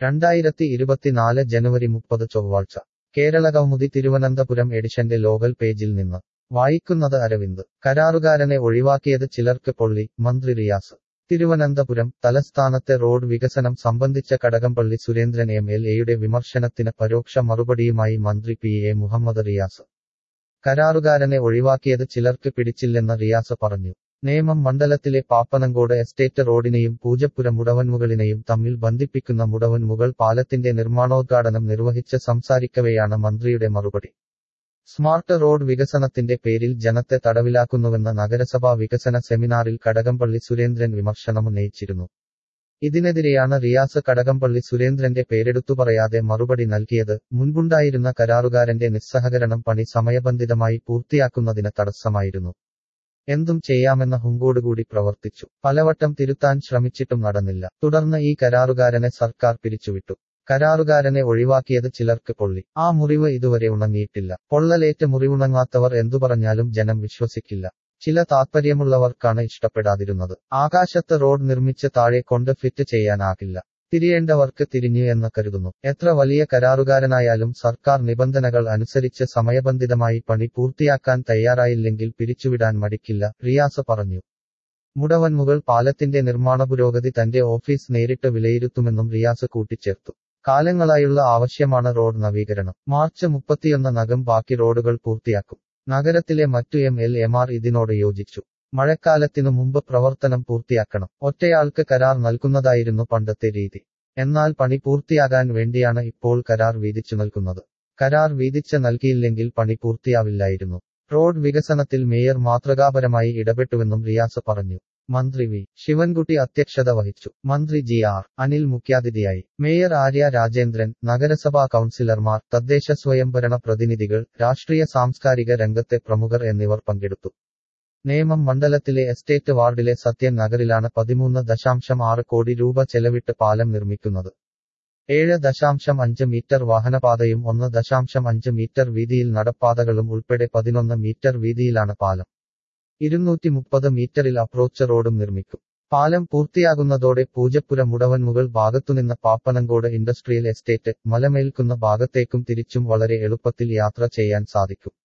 രണ്ടായിരത്തി ഇരുപത്തിനാല് ജനുവരി മുപ്പത് ചൊവ്വാഴ്ച കേരള കൗമുദി തിരുവനന്തപുരം എഡിഷന്റെ ലോകൽ പേജിൽ നിന്ന് വായിക്കുന്നത് അരവിന്ദ് കരാറുകാരനെ ഒഴിവാക്കിയത് ചിലർക്ക് പൊള്ളി മന്ത്രി റിയാസ് തിരുവനന്തപുരം തലസ്ഥാനത്തെ റോഡ് വികസനം സംബന്ധിച്ച കടകംപള്ളി സുരേന്ദ്രൻ എം എൽ എയുടെ വിമർശനത്തിന് പരോക്ഷ മറുപടിയുമായി മന്ത്രി പി എ മുഹമ്മദ് റിയാസ് കരാറുകാരനെ ഒഴിവാക്കിയത് ചിലർക്ക് പിടിച്ചില്ലെന്ന് റിയാസ് പറഞ്ഞു നേമം മണ്ഡലത്തിലെ പാപ്പനങ്കോട് എസ്റ്റേറ്റ് റോഡിനെയും പൂജപ്പുര മുടവൻമുകളിനെയും തമ്മിൽ ബന്ധിപ്പിക്കുന്ന മുടവൻമുകൾ പാലത്തിന്റെ നിർമ്മാണോദ്ഘാടനം നിർവഹിച്ച് സംസാരിക്കവെയാണ് മന്ത്രിയുടെ മറുപടി സ്മാർട്ട് റോഡ് വികസനത്തിന്റെ പേരിൽ ജനത്തെ തടവിലാക്കുന്നുവെന്ന നഗരസഭാ വികസന സെമിനാറിൽ കടകംപള്ളി സുരേന്ദ്രൻ വിമർശനമുന്നയിച്ചിരുന്നു ഇതിനെതിരെയാണ് റിയാസ് കടകംപള്ളി സുരേന്ദ്രന്റെ പേരെടുത്തു പറയാതെ മറുപടി നൽകിയത് മുൻപുണ്ടായിരുന്ന കരാറുകാരന്റെ നിസ്സഹകരണം പണി സമയബന്ധിതമായി പൂർത്തിയാക്കുന്നതിന് തടസ്സമായിരുന്നു എന്തും ചെയ്യാമെന്ന ഹുങ്കോടുകൂടി പ്രവർത്തിച്ചു പലവട്ടം തിരുത്താൻ ശ്രമിച്ചിട്ടും നടന്നില്ല തുടർന്ന് ഈ കരാറുകാരനെ സർക്കാർ പിരിച്ചുവിട്ടു കരാറുകാരനെ ഒഴിവാക്കിയത് ചിലർക്ക് പൊള്ളി ആ മുറിവ് ഇതുവരെ ഉണങ്ങിയിട്ടില്ല പൊള്ളലേറ്റ് മുറിവുണങ്ങാത്തവർ എന്തു പറഞ്ഞാലും ജനം വിശ്വസിക്കില്ല ചില താത്പര്യമുള്ളവർക്കാണ് ഇഷ്ടപ്പെടാതിരുന്നത് ആകാശത്ത് റോഡ് നിർമ്മിച്ച് താഴെ കൊണ്ട് ഫിറ്റ് ചെയ്യാനാകില്ല തിരിയേണ്ടവർക്ക് തിരിഞ്ഞു എന്ന് കരുതുന്നു എത്ര വലിയ കരാറുകാരനായാലും സർക്കാർ നിബന്ധനകൾ അനുസരിച്ച് സമയബന്ധിതമായി പണി പൂർത്തിയാക്കാൻ തയ്യാറായില്ലെങ്കിൽ പിരിച്ചുവിടാൻ മടിക്കില്ല റിയാസ് പറഞ്ഞു മുടവൻമുകൾ പാലത്തിന്റെ നിർമ്മാണ പുരോഗതി തന്റെ ഓഫീസ് നേരിട്ട് വിലയിരുത്തുമെന്നും റിയാസ് കൂട്ടിച്ചേർത്തു കാലങ്ങളായുള്ള ആവശ്യമാണ് റോഡ് നവീകരണം മാർച്ച് മുപ്പത്തിയൊന്ന് നകം ബാക്കി റോഡുകൾ പൂർത്തിയാക്കും നഗരത്തിലെ മറ്റു എം എൽ എമാർ ഇതിനോട് യോജിച്ചു മഴക്കാലത്തിനു മുമ്പ് പ്രവർത്തനം പൂർത്തിയാക്കണം ഒറ്റയാൾക്ക് കരാർ നൽകുന്നതായിരുന്നു പണ്ടത്തെ രീതി എന്നാൽ പണി പൂർത്തിയാകാൻ വേണ്ടിയാണ് ഇപ്പോൾ കരാർ വീതിച്ചു നൽകുന്നത് കരാർ വീതിച്ച് നൽകിയില്ലെങ്കിൽ പണി പൂർത്തിയാവില്ലായിരുന്നു റോഡ് വികസനത്തിൽ മേയർ മാതൃകാപരമായി ഇടപെട്ടുവെന്നും റിയാസ് പറഞ്ഞു മന്ത്രി വി ശിവൻകുട്ടി അധ്യക്ഷത വഹിച്ചു മന്ത്രി ജി ആർ അനിൽ മുഖ്യാതിഥിയായി മേയർ ആര്യ രാജേന്ദ്രൻ നഗരസഭാ കൌൺസിലർമാർ തദ്ദേശ സ്വയംഭരണ പ്രതിനിധികൾ രാഷ്ട്രീയ സാംസ്കാരിക രംഗത്തെ പ്രമുഖർ എന്നിവർ പങ്കെടുത്തു നേമം മണ്ഡലത്തിലെ എസ്റ്റേറ്റ് വാർഡിലെ സത്യൻ നഗറിലാണ് പതിമൂന്ന് ദശാംശം ആറ് കോടി രൂപ ചെലവിട്ട് പാലം നിർമ്മിക്കുന്നത് ഏഴ് ദശാംശം അഞ്ച് മീറ്റർ വാഹനപാതയും ഒന്ന് ദശാംശം അഞ്ച് മീറ്റർ വീതിയിൽ നടപ്പാതകളും ഉൾപ്പെടെ പതിനൊന്ന് മീറ്റർ വീതിയിലാണ് പാലം ഇരുന്നൂറ്റി മുപ്പത് മീറ്ററിൽ അപ്രോച്ച് റോഡും നിർമ്മിക്കും പാലം പൂർത്തിയാകുന്നതോടെ പൂജപ്പുര മുടവൻമുകൾ ഭാഗത്തുനിന്ന് പാപ്പനങ്കോട് ഇൻഡസ്ട്രിയൽ എസ്റ്റേറ്റ് മലമേൽക്കുന്ന ഭാഗത്തേക്കും തിരിച്ചും വളരെ എളുപ്പത്തിൽ യാത്ര ചെയ്യാൻ സാധിക്കും